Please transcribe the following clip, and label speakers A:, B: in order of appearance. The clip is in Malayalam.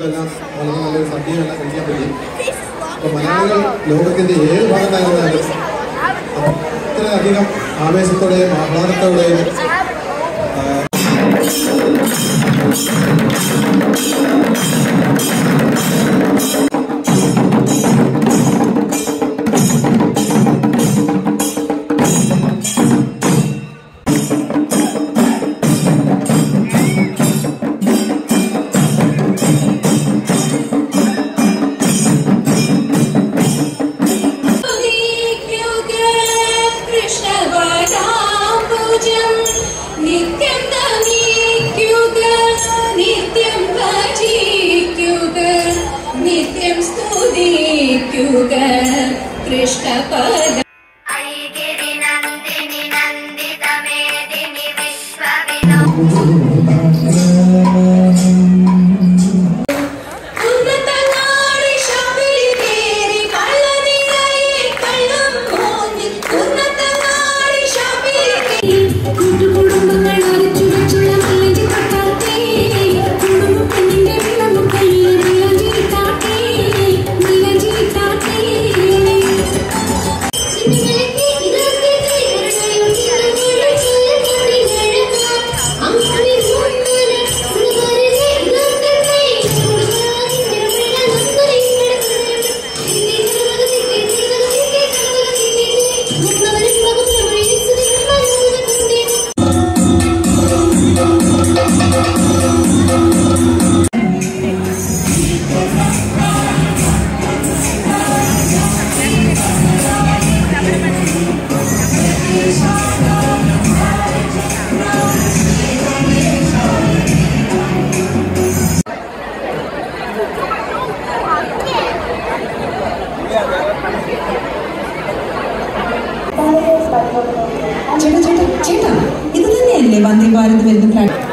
A: എല്ലാം വളരെ നല്ലൊരു സദ്യയും എല്ലാം കഴിക്കാൻ പറ്റി അപ്പോൾ മലയാളികൾ ലോകത്തിന്റെ ഏത് ഭാഗത്തായിരുന്നാലും അത്രയധികം ആവേശത്തോടെയും ആഹ്ലാദത്തോടെയും ആ,
B: കൃഷ്ണവരാംബുജം നിത്യം നമിക്കുക നിത്യം ഭജിക്കുക നിത്യം സ്തുതിക്കുക കൃഷ്ണപദ
C: ഐഗിരി നന്ദിനി നന്ദിത മേദിനി വിശ്വവിനോ
B: ഉന്നതനാടി ശബരി കേറി കള്ളനിരയെ കള്ളം മോന്തി ഉന്നതനാടി ശബരി കേറി കൂട്ടുകുടുംബങ്ങൾ അരച്ചു വെച്ചുള്ള മല്ലഞ്ചി തട്ടാത്തേ കുടുംബ പെണ്ണിന്റെ വിളമുക്കല്ലിൽ മല്ലഞ്ചി താത്തേ മല്ലഞ്ചി താത്തേ സിനിമയിലേക്ക് ഇതൊക്കെ കൈകരകളിൽ ഇങ്ങനെ ചൊല്ലി നടക്കാം അങ്ങനെ മുന്നേ സിനിമയിലെ ഇതൊക്കെ
D: ചേട്ടാ ചേട്ടാ ചേട്ടാ ഇത് തന്നെയല്ലേ വന്ദേ ഭാരത് വരുന്ന ഫ്ലാറ്റ്